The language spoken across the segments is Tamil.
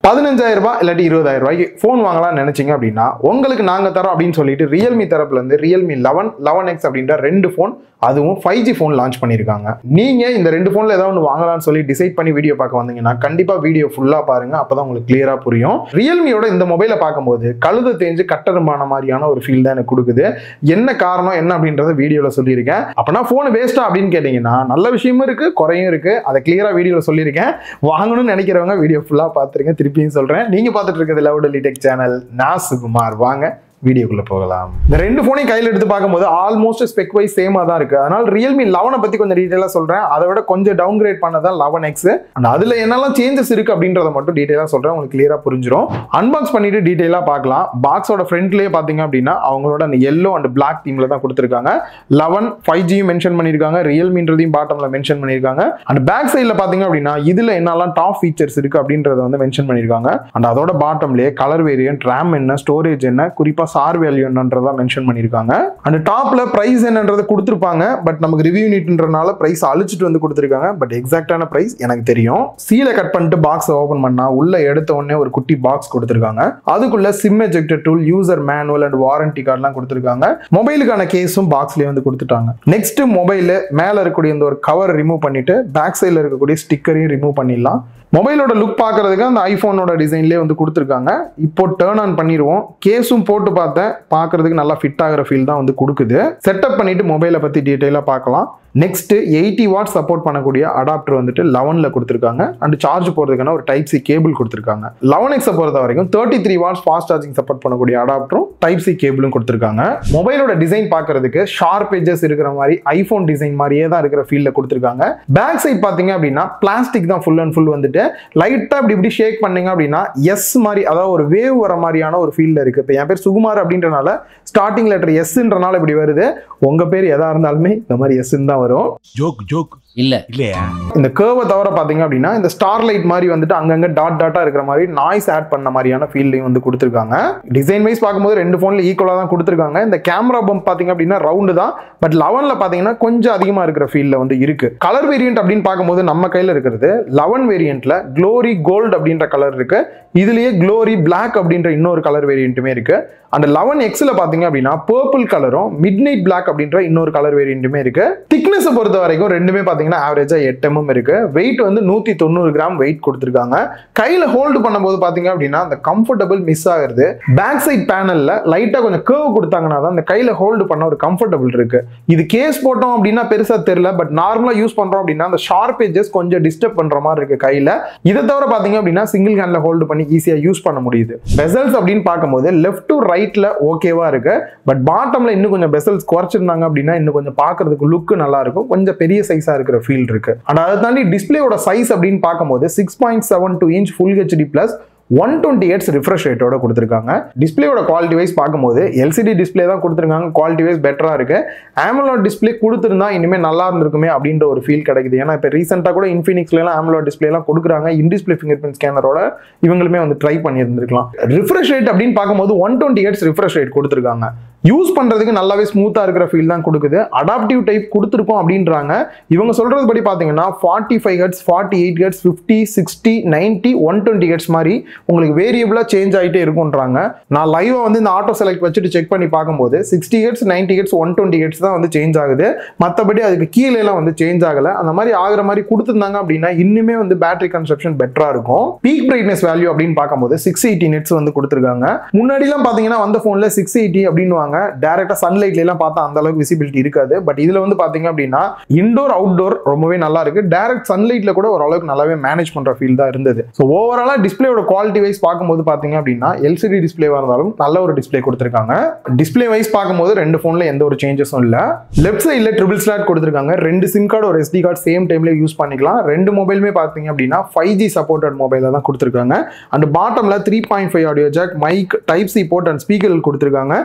பதினஞ்சாயிரம் ரூபாய் இல்லாட்டி இருபதாயிரம் ரூபாய்க்கு ஃபோன் வாங்கலாம்னு நினைச்சீங்க அப்படின்னா உங்களுக்கு நாங்க தரோம் அப்படின்னு சொல்லிட்டு ரியல்மி தரப்புல இருந்து ரியல்மி லெவன் லெவன் எக்ஸ் அப்படின்ற ரெண்டு ஃபோன் அதுவும் ஃபைவ் ஜி ஃபோன் லான்ச் பண்ணியிருக்காங்க நீங்க இந்த ரெண்டு ஃபோன்ல ஏதாவது ஒன்று வாங்கலாம்னு சொல்லி டிசைட் பண்ணி வீடியோ பார்க்க வந்தீங்கன்னா கண்டிப்பா வீடியோ ஃபுல்லா பாருங்க அப்பதான் உங்களுக்கு கிளியரா புரியும் ரியல்மியோட இந்த மொபைலை பார்க்கும்போது கழுத தேஞ்சு கட்டரும்பான மாதிரியான ஒரு ஃபீல் தான் எனக்கு கொடுக்குது என்ன காரணம் என்ன அப்படின்றத வீடியோல சொல்லியிருக்கேன் அப்பனா ஃபோன் வேஸ்டா அப்படின்னு கேட்டீங்கன்னா நல்ல விஷயமும் இருக்கு குறையும் இருக்கு அதை கிளியரா வீடியோல சொல்லியிருக்கேன் வாங்கணும்னு நினைக்கிறவங்க வீடியோ ஃபுல்லா பார்த்துருங்க திருப்பியும் சொல்றேன் நீங்க பார்த்துட்டு இருக்கிறது லவ் டெலி டெக் சேனல் நான் சுகுமார் வாங்க வீடியோக்குள்ள போகலாம் இந்த ரெண்டு ஃபோனையும் கையில் எடுத்து பார்க்கும்போது ஆல்மோஸ்ட் ஸ்பெக் வைஸ் சேமா தான் இருக்கு அதனால ரியல்மி லெவனை பத்தி கொஞ்சம் டீட்டெயிலாக சொல்றேன் அதை விட கொஞ்சம் டவுன் கிரேட் பண்ணதான் லெவன் எக்ஸ் அண்ட் அதுல என்னெல்லாம் சேஞ்சஸ் இருக்கு அப்படின்றத மட்டும் டீட்டெயிலாக சொல்றேன் உங்களுக்கு கிளியரா புரிஞ்சிடும் அன்பாக்ஸ் பண்ணிட்டு டீட்டெயிலாக பார்க்கலாம் பாக்ஸோட ஃப்ரண்ட்லேயே பார்த்தீங்க அப்படின்னா அவங்களோட அந்த எல்லோ அண்ட் பிளாக் தீம்ல தான் கொடுத்துருக்காங்க லெவன் ஃபைவ் ஜியும் மென்ஷன் பண்ணியிருக்காங்க ரியல்மின்றதையும் பாட்டம்ல மென்ஷன் பண்ணியிருக்காங்க அண்ட் பேக் சைடில் பார்த்தீங்க அப்படின்னா இதுல என்னெல்லாம் டாப் ஃபீச்சர்ஸ் இருக்கு அப்படின்றத வந்து மென்ஷன் பண்ணியிருக்காங்க அண்ட் அதோட பாட்டம்லேயே கலர் வேரியன்ட் ரேம் என்ன ஸ்டோரேஜ் என்ன குறிப்பா சார் வேல்யூ என்னன்றதெல்லாம் மென்ஷன் பண்ணியிருக்காங்க அண்ட் டாப்ல பிரைஸ் என்னன்றது கொடுத்துருப்பாங்க பட் நமக்கு ரிவ்யூ யூனிட்ன்றனால பிரைஸ் அழிச்சிட்டு வந்து கொடுத்துருக்காங்க பட் எக்ஸாக்டான பிரைஸ் எனக்கு தெரியும் சீலை கட் பண்ணிட்டு பாக்ஸ் ஓபன் பண்ணா உள்ள எடுத்த உடனே ஒரு குட்டி பாக்ஸ் கொடுத்துருக்காங்க அதுக்குள்ள SIM ejector tool user manual and warranty கார்டுலாம் கொடுத்துருக்காங்க மொபைலுக்கான கேஸும் பாக்ஸ்லயே வந்து கொடுத்துட்டாங்க நெக்ஸ்ட் மொபைல் மேல இருக்கக்கூடிய இந்த ஒரு கவர் ரிமூவ் பண்ணிட்டு பேக் சைடில் இருக்கக்கூடிய ஸ்டிக்கரையும் ரிமூவ் பண்ணிடலாம் மொபைலோட லுக் பார்க்கறதுக்கு அந்த ஐஃபோனோட டிசைன்லேயே வந்து கொடுத்துருக்காங்க இப்போ டேர்ன் ஆன் பண்ணிடுவோம் கேஸும் போட்டு பார்த்தேன் பார்க்கறதுக்கு நல்லா ஃபிட் ஆகிற ஃபீல் தான் வந்து கொடுக்குது செட்டப் பண்ணிட்டு மொபைலை பற்றி டீட்டெயிலாக பார்க்கலாம் நெக்ஸ்ட் எயிட்டி வாட் சப்போர்ட் பண்ணக்கூடிய அடாப்டர் வந்துட்டு லெவனில் கொடுத்துருக்காங்க அண்ட் சார்ஜ் போகிறதுக்கான ஒரு டைப் சி கேபிள் கொடுத்துருக்காங்க லெவன் எக்ஸை பொறுத்த வரைக்கும் thirty three watts fast charging support பண்ணக்கூடிய அடாப்டரும் டைப் சி கேபிளும் கொடுத்துருக்காங்க மொபைலோட டிசைன் பார்க்கறதுக்கு ஷார்ப் எஜஸ் இருக்கிற மாதிரி ஐஃபோன் டிசைன் மாதிரியே தான் இருக்கிற ஃபீல்டில் கொடுத்துருக்காங்க பேக் சைட் பார்த்தீங்க அப்படின்னா பிளாஸ்டிக் தான் ஃபுல் அண்ட் ஃபுல் வந்துட்டு லைட்டாக இப்படி இப்படி ஷேக் பண்ணீங்க அப்படின்னா எஸ் மாதிரி அதாவது ஒரு வேவ் வர மாதிரியான ஒரு ஃபீல்டில் இருக்குது இப்போ என் பேர் சுகுமார் அப்படின்றனால ஸ்டார்டிங் லெட்டர் எஸ்ன்றனால இப்படி வருது உங்கள் பேர் எதா இருந்தாலுமே இந்த மாதிரி எஸ்ன்னு தான் வரும் ஜோக் ஜோக் இல்ல இல்லையா இந்த கேர்வை தவிர பார்த்தீங்க அப்படின்னா இந்த ஸ்டார் லைட் மாதிரி வந்துட்டு அங்கங்க டாட் டாட்டா இருக்கிற மாதிரி நாய்ஸ் ஆட் பண்ண மாதிரியான ஃபீல்டையும் வந்து கொடுத்துருக்காங்க டிசைன் வைஸ் பார்க்கும்போது ரெண்டு ஃபோன்ல ஈக்குவலாக தான் கொடுத்துருக்காங்க இந்த கேமரா பம்ப் பார்த்தீங்க அப்படின்னா ரவுண்டு தான் பட் லெவன்ல பார்த்தீங்கன்னா கொஞ்சம் அதிகமாக இருக்கிற ஃபீல்டில் வந்து இருக்கு கலர் வேரியன்ட் அப்படின்னு பார்க்கும்போது நம்ம கையில் இருக்கிறது லெவன் வேரியன்ட்ல க்ளோரி கோல்டு அப்படின்ற கலர் இருக்கு இதுலயே க்ளோரி பிளாக் அப்படின்ற இன்னொரு கலர் வேரியண்ட்டுமே இருக்கு அந்த லெவன் எக்ஸ்ல பாத்தீங்க அப்படின்னா பர்பிள் கலரும் மிட் நைட் பிளாக் அப்படின்ற இன்னொரு கலர் வேரியண்ட்டுமே இருக்கு திக்னஸ் பொறுத்த வரைக்கும் ரெண்டுமே பாத்தீங்கன்னா ஆவரேஜா எட்டு mm இருக்கு வெயிட் வந்து நூத்தி தொண்ணூறு கிராம் வெயிட் கொடுத்துருக்காங்க கையில ஹோல்டு பண்ணும்போது பாத்தீங்க அப்படின்னா அந்த கம்ஃபர்டபுள் மிஸ் ஆகுது பேக் சைட் பேனல்ல லைட்டா கொஞ்சம் கேர்வ் கொடுத்தாங்கன்னா தான் அந்த கையில ஹோல்டு பண்ண ஒரு கம்ஃபர்டபுள் இருக்கு இது கேஸ் போட்டோம் அப்படின்னா பெருசா தெரியல பட் நார்மலா யூஸ் பண்றோம் அப்படின்னா அந்த ஷார்ப் எஜஸ் கொஞ்சம் டிஸ்டர்ப் பண்ற மாதிரி இருக்கு கையில இதை தவிர பாத்தீங்க அப்படின்னா சிங்கிள் ஹேண்ட்ல ஹோல்டு பண்ணி ஈஸியா யூஸ் பண்ண முடியுது பெசல்ஸ் அப்படின்னு பார்க்கும்போது லெஃப்ட் டு ரைட்ல ஓகேவா இருக்கு பட் பாட்டம்ல இன்னும் கொஞ்சம் பெசல்ஸ் குறைச்சிருந்தாங்க அப்படின்னா இன்னும் கொஞ்சம் பார்க்கிறதுக்கு லுக் நல்லா இருக்கும் கொஞ்சம் பெரிய சைஸா இருக்கிற ஃபீல் இருக்கு அண்ட் அதை தாண்டி டிஸ்பிளேயோட சைஸ் அப்படின்னு பார்க்கும்போது six point seven two inch full HD plus one twenty hertz refresh ரேட்டோட கொடுத்துருக்காங்க டிஸ்பிளேயோட குவாலிட்டி வைஸ் பார்க்கும்போது எல்சிடி டிஸ்பிளே தான் கொடுத்துருக்காங்க குவாலிட்டி வைஸ் பெட்டரா இருக்கு AMOLED டிஸ்பிளே கொடுத்துருந்தா இனிமேல் நல்லா இருந்திருக்குமே அப்படின்ற ஒரு ஃபீல் கிடைக்குது ஏன்னா இப்போ ரீசெண்டாக கூட இன்ஃபினிக்ஸ்லாம் AMOLED டிஸ்பிளேலாம் கொடுக்குறாங்க இன்டிஸ்பிளே ஃபிங்கர் பிரிண்ட் ஸ்கேனரோட இவங்களுமே வந்து ட்ரை பண்ணியிருந்திருக்கலாம் ரிஃப்ரெஷ் ரேட் அப்படின்னு பார்க்கும்போது one twenty hertz refresh rate கொடுத்துருக்காங்க யூஸ் பண்றதுக்கு நல்லாவே ஸ்மூத்தா இருக்கிற ஃபீல் தான் கொடுக்குது அடாப்டிவ் டைப் கொடுத்துருக்கோம் அப்படின்றாங்க இவங்க சொல்றது படி பாத்தீங்கன்னா forty five hertz forty eight hertz fifty sixty ninety one twenty hertz மாதிரி உங்களுக்கு வேரியபிளா சேஞ்ச் ஆகிட்டே இருக்கும்ன்றாங்க நான் லைவா வந்து இந்த ஆட்டோ செலக்ட் வச்சுட்டு செக் பண்ணி பார்க்கும்போது sixty hertz ninety hertz one twenty hertz தான் வந்து சேஞ்ச் ஆகுது மற்றபடி அதுக்கு கீழே எல்லாம் வந்து சேஞ்ச் ஆகல அந்த மாதிரி ஆகுற மாதிரி கொடுத்துருந்தாங்க அப்படின்னா இன்னுமே வந்து பேட்டரி கன்சப்ஷன் பெட்டரா இருக்கும் பீக் பிரைட்னஸ் வேல்யூ அப்படின்னு பார்க்கும்போது சிக்ஸ் எயிட்டி நெட்ஸ் வந்து கொடுத்துருக்காங்க முன்னாடிலாம் பாத்தீங்கன்னா வந்த போன்ல சிக்ஸ் எயிட்டி அப்படின்னு டேரக்டா சன்லைட்ல எல்லாம் பார்த்தா அந்த அளவுக்கு விசிபிலிட்டி இருக்காது பட் இதுல வந்து பாத்தீங்க அப்படின்னா இன்டோர் அவுட்டோர் ரொம்பவே நல்லா இருக்கு டேரக்ட் சன்லைட்ல கூட ஓரளவுக்கு நல்லாவே மேனேஜ் பண்ற ஃபீல் தான் இருந்தது ஸோ ஓவராலா டிஸ்பிளேயோட குவாலிட்டி வைஸ் பார்க்கும்போது பாத்தீங்க அப்படின்னா எல்சிடி டிஸ்பிளேவா இருந்தாலும் நல்ல ஒரு டிஸ்பிளே கொடுத்துருக்காங்க டிஸ்பிளே வைஸ் பார்க்கும்போது ரெண்டு போன்ல எந்த ஒரு சேஞ்சஸும் இல்ல லெஃப்ட் சைட்ல ட்ரிபிள் ஸ்லாட் கொடுத்துருக்காங்க ரெண்டு சிம் கார்டு ஒரு எஸ்டி கார்டு சேம் டைம்ல யூஸ் பண்ணிக்கலாம் ரெண்டு மொபைலுமே பாத்தீங்க அப்படின்னா ஃபைவ் ஜி சப்போர்ட்டட் மொபைல தான் கொடுத்துருக்காங்க அண்ட் பாட்டம்ல three point five audio jack mic type C port and speaker கொடுத்துருக்காங்க ஸ்பீக்கர்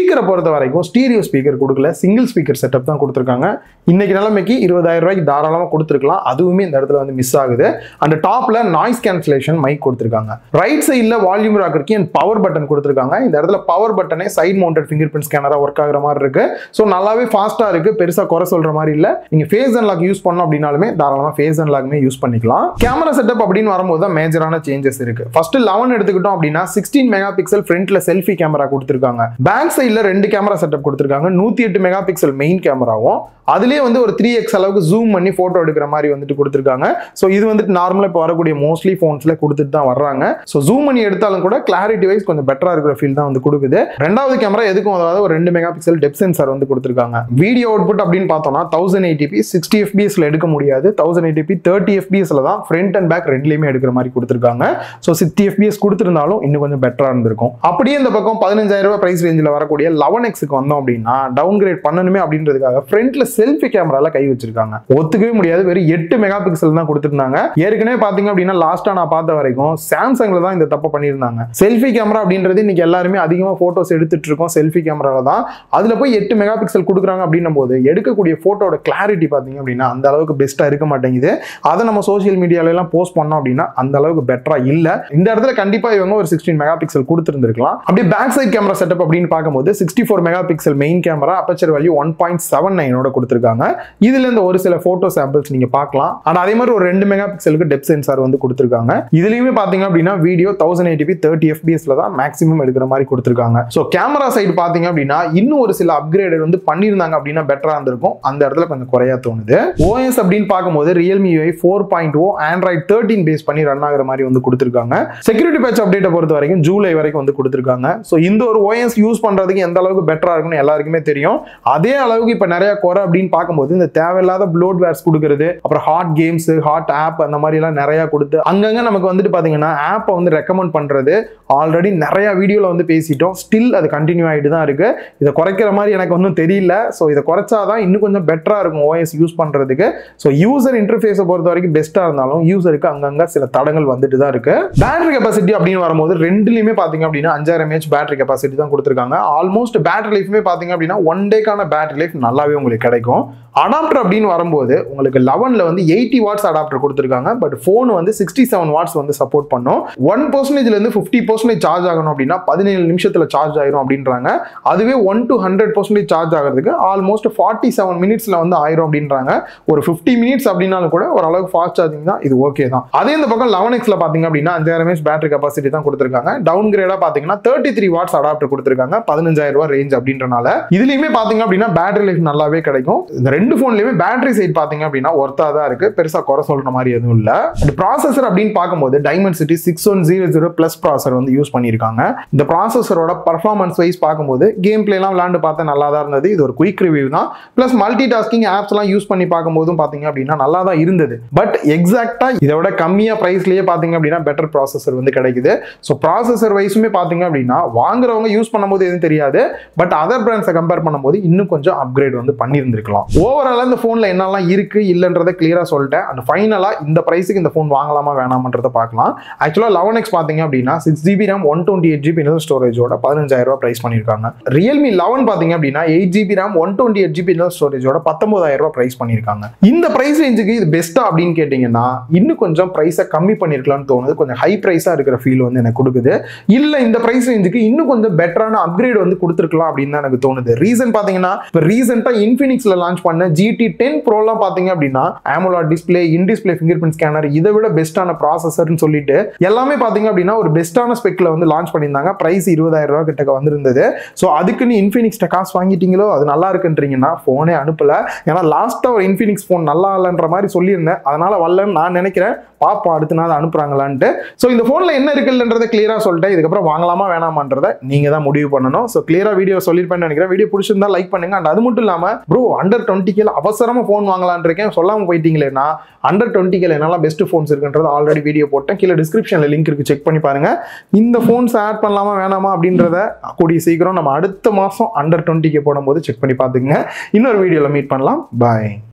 ஸ்பீக்கரை பொறுத்த வரைக்கும் ஸ்டீரியோ ஸ்பீக்கர் கொடுக்கல சிங்கிள் ஸ்பீக்கர் செட்டப் தான் கொடுத்துருக்காங்க இன்னைக்கு நிலைமைக்கு இருபதாயிரம் ரூபாய்க்கு தாராளமாக கொடுத்துருக்கலாம் அதுவுமே இந்த இடத்துல வந்து மிஸ் ஆகுது அந்த டாப்ல நாய்ஸ் கேன்சலேஷன் மைக் கொடுத்துருக்காங்க ரைட் சைடில் வால்யூம் ராக்கருக்கு அண்ட் பவர் பட்டன் கொடுத்துருக்காங்க இந்த இடத்துல பவர் பட்டனே சைட் மவுண்டட் ஃபிங்கர் பிரிண்ட் ஸ்கேனராக ஒர்க் ஆகுற மாதிரி இருக்கு ஸோ நல்லாவே ஃபாஸ்ட்டாக இருக்கு பெருசாக குறை சொல்ற மாதிரி இல்லை நீங்க ஃபேஸ் அண்ட் லாக் யூஸ் பண்ணோம் அப்படின்னாலுமே தாராளமாக ஃபேஸ் அண்ட் லாக்மே யூஸ் பண்ணிக்கலாம் கேமரா செட்டப் அப்படின்னு வரும்போது தான் மேஜரான சேஞ்சஸ் இருக்கு ஃபர்ஸ்ட் லெவன் எடுத்துக்கிட்டோம் அப்படின்னா சிக்ஸ்டீன் மெகா பிக்சல் ஃப்ரண்ட்ல செல்ஃபி கேமரா கொடுத்துருக்காங்க பேக் சைடில் ரெண்டு கேமரா செட்டப் கொடுத்துருக்காங்க நூற்றி எட்டு மெகா பிக்சல் மெயின் கேமராவும் அதுலேயே வந்து ஒரு த்ரீ எக்ஸ் அளவுக்கு ஜூம் பண்ணி ஃபோட்டோ எடுக்கிற மாதிரி வந்துட்டு கொடுத்துருக்காங்க ஸோ இது வந்துட்டு நார்மலாக இப்போ வரக்கூடிய மோஸ்ட்லி ஃபோன்ஸில் கொடுத்துட்டு தான் வர்றாங்க ஸோ ஜூம் பண்ணி எடுத்தாலும் கூட கிளாரிட்டி வைஸ் கொஞ்சம் பெட்டராக இருக்கிற ஃபீல் தான் வந்து கொடுக்குது ரெண்டாவது கேமரா எதுக்கும் அதாவது ஒரு ரெண்டு மெகா பிக்சல் டெப் சென்சார் வந்து கொடுத்துருக்காங்க வீடியோ அவுட்புட் அப்படின்னு பார்த்தோம்னா தௌசண்ட் எயிட்டிபி சிக்ஸ்டி எஃபிஎஸ்ல எடுக்க முடியாது தௌசண்ட் எயிட்டிபி தேர்ட்டி எஃபிஎஸ்ல தான் ஃப்ரண்ட் அண்ட் பேக் ரெண்டுலையுமே எடுக்கிற மாதிரி கொடுத்துருக்காங்க ஸோ சிக்ஸ்டி எஃபிஎஸ் கொடுத்துருந்தாலும் இன்னும் கொஞ்சம் பெட்டராக இருந்திருக்கும் அப்படியே இந்த பக்கம் பதினஞ்சாயிரம் ரூபாய் பிரைஸ் ரேஞ்சில் வரக்கூடிய லெவன் எக்ஸுக்கு வந்தோம் அப்படின்னா டவுன் கிரேட் பண்ணணுமே அப்படின்றதுக்காக ஃப்ரண்ட்ல செல்ஃபி கேமரால கை வச்சிருக்காங்க ஒத்துக்கவே முடியாது வெறும் எட்டு மெகா பிக்சல் தான் கொடுத்துருந்தாங்க ஏற்கனவே பாத்தீங்க அப்படின்னா லாஸ்டா நான் பார்த்த வரைக்கும் சாம்சங்ல தான் இந்த தப்பை பண்ணியிருந்தாங்க செல்ஃபி கேமரா அப்படின்றது இன்னைக்கு எல்லாருமே அதிகமாக போட்டோஸ் எடுத்துட்டு இருக்கோம் செல்ஃபி கேமரால தான் அதுல போய் எட்டு மெகா பிக்சல் கொடுக்குறாங்க அப்படின்னும் போது எடுக்கக்கூடிய போட்டோட கிளாரிட்டி பாத்தீங்க அப்படின்னா அந்த அளவுக்கு பெஸ்டா இருக்க மாட்டேங்குது அதை நம்ம சோஷியல் மீடியால எல்லாம் போஸ்ட் பண்ணோம் அப்படின்னா அந்த அளவுக்கு பெட்டரா இல்ல இந்த இடத்துல கண்டிப்பா இவங்க ஒரு சிக்ஸ்டீன் மெகா பிக்சல் கொடுத்துருந்துருக்கலாம் அப்படியே பேக் சைட் கேமரா செட்டப் அப்படின்னு பார்க்கும்போது sixty four megapixel main camera aperture value one point seven நைனோட கொடுத்துருக்காங்க இதுல இருந்து ஒரு சில போட்டோ சாம்பிள்ஸ் நீங்க பார்க்கலாம் ஆனா அதே மாதிரி ஒரு ரெண்டு மெகா பிக்சலுக்கு டெப் சென்சார் வந்து கொடுத்துருக்காங்க இதுலயுமே பாத்தீங்க அப்படின்னா வீடியோ தௌசண்ட் எயிட்டிபி தேர்ட்டி எஃபிஎஸ்ல தான் மேக்ஸிமம் எடுக்கிற மாதிரி கொடுத்துருக்காங்க ஸோ கேமரா சைடு பாத்தீங்க அப்படின்னா இன்னும் ஒரு சில அப்கிரேட் வந்து பண்ணியிருந்தாங்க அப்படின்னா பெட்டரா இருந்திருக்கும் அந்த இடத்துல கொஞ்சம் குறையா தோணுது ஓஎஸ் அப்படின்னு பார்க்கும்போது Realme UI four point O Android thirteen base பண்ணி ரன் ஆகிற மாதிரி வந்து கொடுத்துருக்காங்க செக்யூரிட்டி பேட்ச் அப்டேட்டை பொறுத்த வரைக்கும் ஜூலை வரைக்கும் வந்து கொடுத்துருக்காங்க ஸோ இந்த ஒரு ஓஎஸ் யூஸ் பண்றதுக்கு எந்த அளவுக்கு பெட்டரா இருக்கும்னு எல்லாருக்குமே தெரியும் அதே அளவுக்கு இப்போ நிறைய குறை அப்படின்னு பார்க்கும்போது இந்த தேவையில்லாத ப்ளோட் வேர்ஸ் கொடுக்கறது அப்புறம் ஹாட் கேம்ஸ் ஹாட் ஆப் அந்த மாதிரி எல்லாம் நிறைய கொடுத்து அங்கங்க நமக்கு வந்துட்டு பாத்தீங்கன்னா ஆப்பை வந்து ரெக்கமெண்ட் பண்றது ஆல்ரெடி நிறைய வீடியோல வந்து பேசிட்டோம் ஸ்டில் அது கண்டினியூ ஆகிட்டு தான் இருக்கு இதை குறைக்கிற மாதிரி எனக்கு ஒன்றும் தெரியல ஸோ இதை குறைச்சாதான் இன்னும் கொஞ்சம் பெட்டரா இருக்கும் ஓஎஸ் யூஸ் பண்றதுக்கு ஸோ யூசர் இன்டர்ஃபேஸை பொறுத்த வரைக்கும் பெஸ்ட்டாக இருந்தாலும் யூசருக்கு அங்கங்க சில தடங்கள் வந்துட்டு தான் இருக்கு பேட்டரி கெப்பாசிட்டி அப்படின்னு வரும்போது ரெண்டுலையுமே பார்த்தீங்க அப்படின்னா அஞ்சாயிரம் ஏஹெச் பேட்டரி கெப்பாசிட்டி தான் கொடுத்துருக்காங்க ஆல்மோஸ்ட் பேட்டரி லைஃப்மே பார்த்தீங்க அப்படின்னா ஒன் டேக்கான பேட்டரி லைஃப் நல்லாவே உங்களுக்கு கிடைக்கும் அடாப்டர் அப்படின்னு வரும்போது உங்களுக்கு லெவனில் வந்து எயிட்டி வாட்ஸ் அடாப்டர் கொடுத்துருக்காங்க பட் ஃபோன் வந்து சிக்ஸ்டி செவன் வாட்ஸ் வந்து சப்போர்ட் பண்ணும் ஒன் பர்சன்டேஜ்லேருந்து ஃபிஃப்டி பர்சன்டேஜ் சார்ஜ் ஆகணும் அப்படின்னா பதினேழு நிமிஷத்தில் சார்ஜ் ஆயிரும் அப்படின்றாங்க அதுவே one to hundred percentage charge ஆகிறதுக்கு ஆல்மோஸ்ட் ஃபார்ட்டி செவன் மினிட்ஸில் வந்து ஆயிரும் அப்படின்றாங்க ஒரு ஃபிஃப்டி மினிட்ஸ் அப்படின்னாலும் கூட ஓரளவுக்கு ஃபாஸ்ட் சார்ஜிங் தான் இது ஓகே தான் அதே இந்த பக்கம் லெவன் எக்ஸில் பார்த்தீங்க அப்படின்னா அஞ்சாயிரம் எம்ஏஹெச் பேட்டரி கெப்பாசிட்டி தான் கொடுத்துருக்காங்க டவுன் கிரேடாக பார்த்தீங்கன்னா தேர்ட்டி த்ரீ வாட்ஸ் அடாப்டர் கொடுத்துருக்காங்க பதினஞ்சாயிரம் ரூபாய் ரேஞ்ச் அப்படின்றனால இதுலையுமே பார்த்தீங்க அப்படின்னா பேட்டரி லைஃப் நல்லாவே கிடைக்கும் இந்த ரெண்டு ஃபோன்லையுமே பேட்டரி சைட் பார்த்தீங்க அப்படின்னா ஒர்த்தா தான் இருக்கு பெருசா குறை சொல்ற மாதிரி எதுவும் இல்ல இந்த ப்ராசஸர் அப்படின்னு பார்க்கும்போது Dimensity six one zero zero plus processor வந்து யூஸ் பண்ணியிருக்காங்க இந்த ப்ராசஸரோட பர்ஃபார்மன்ஸ் வைஸ் பார்க்கும்போது கேம் பிளேலாம் விளாண்டு பார்த்தா நல்லா தான் இருந்தது இது ஒரு குயிக் ரிவ்யூ தான் பிளஸ் மல்டி டாஸ்கிங் ஆப்ஸ் எல்லாம் யூஸ் பண்ணி பார்க்கும்போதும் பார்த்தீங்க அப்படின்னா நல்லா தான் இருந்தது பட் எக்ஸாக்டா இதை விட கம்மியா பிரைஸ்லயே பார்த்தீங்க அப்படின்னா பெட்டர் ப்ராசஸர் வந்து கிடைக்குது ஸோ ப்ராசஸர் வைஸுமே பார்த்தீங்க அப்படின்னா வாங்குறவங்க யூஸ் பண்ணும்போது எதுவும் தெரியாது பட் அதர் பிராண்ட்ஸை கம்பேர் பண்ணும்போது இன்னும் கொஞ்சம் அப்கிரேட் வந்து பண்ணியிருந்திருக்கலாம் ஓவராலாக இந்த ஃபோனில் என்னெல்லாம் இருக்கு இல்லைன்றதை கிளியராக சொல்லிட்டேன் அண்ட் ஃபைனலாக இந்த ப்ரைஸுக்கு இந்த ஃபோன் வாங்கலாமா வேணாமன்றதை பார்க்கலாம் ஆக்சுவலாக லெவன் எக்ஸ் பார்த்தீங்க அப்படின்னா six GB RAM one twenty eight GB inter ஸ்டோரேஜோட பதினஞ்சாயிரம் ரூபாய் ப்ரைஸ் பண்ணியிருக்காங்க ரியல்மி லெவன் பார்த்தீங்க அப்படின்னா eight GB RAM one twenty eight GB inter ஸ்டோரேஜோட பத்தொன்பதாயிரம் ரூபாய் ப்ரைஸ் பண்ணியிருக்காங்க இந்த ப்ரைஸ் ரேஞ்சுக்கு இது பெஸ்ட்டா அப்படின்னு கேட்டிங்கன்னா இன்னும் கொஞ்சம் ப்ரைஸை கம்மி பண்ணியிருக்கலாம்னு தோணுது கொஞ்சம் ஹை ப்ரைஸாக இருக்கிற ஃபீல் வந்து எனக்கு கொடுக்குது இல்லை இந்த ப்ரைஸ் ரேஞ்சுக்கு இன்னும் கொஞ்சம் பெட்டரான அப்கிரேட் வந்து கொடுத்துருக்கலாம் அப்படின்னு தான் எனக்கு தோணுது ரீசன் பார்த்தீங்கன்னா இப்போ ரீசெண்டாக இன்ஃபினிக்ஸில் லான்ச் பண்ண ஜிடி டென் ப்ரோலாம் பார்த்தீங்க அப்படின்னா AMOLED display in display fingerprint scanner இதை விட பெஸ்ட்டான ப்ராசஸர்னு சொல்லிட்டு எல்லாமே பார்த்தீங்க அப்படின்னா ஒரு பெஸ்ட்டான ஸ்பெக்கில் வந்து லான்ச் பண்ணியிருந்தாங்க ப்ரைஸ் இருபதாயிரம் ரூபா கிட்ட வந்திருந்தது ஸோ அதுக்குன்னு இன்ஃபினிக்ஸ்ட காசு வாங்கிட்டீங்களோ அது நல்லா இருக்குன்றீங்கன்னா ஃபோனே அனுப்பல ஏன்னா லாஸ்ட்டாக ஒரு இன்ஃபினிக்ஸ் ஃபோன் நல்லா இல்லைன்ற மாதிரி சொல்லியிருந்தேன் அதனால வரலன்னு நான் நினைக்கிறேன் பார்ப்போம் அடுத்த நாள் அனுப்புறாங்களான்ட்டு ஸோ இந்த ஃபோனில் என்ன இருக்குன்றதை கிளியராக சொல்லிட்டேன் இதுக்கப்புறம் வாங்கலாமா வேணாமான்றதை நீங்கள் தான் முடிவு பண்ணணும் ஸோ கிளியராக வீடியோ சொல்லியிருப்பேன்னு நினைக்கிறேன் வீடியோ பிடிச்சிருந்தா லைக் பண்ணுங்க அண்ட் அது மட்டும் இல்லாமல் ப்ரோ அண்டர் டுவெண்ட்டி கேல அவசரமாக ஃபோன் வாங்கலான் இருக்கேன் சொல்லாமல் போயிட்டீங்களேன்னா அண்டர் டுவெண்ட்டி கேல என்னெல்லாம் பெஸ்ட் ஃபோன்ஸ் இருக்குன்றது ஆல்ரெடி வீடியோ போட்டேன் கீழே டிஸ்கிரிப்ஷனில் லிங்க் இருக்கு செக் பண்ணி பாருங்க இந்த ஃபோன்ஸ் ஆட் பண்ணலாமா வேணாமா அப்படின்றத கூடிய சீக்கிரம் நம்ம அடுத்த மாதம் அண்டர் டுவெண்ட்டி கே போடும்போது செக் பண்ணி பார்த்துக்குங்க இன்னொரு வீடியோவில் மீட் பண்ணலாம் பாய்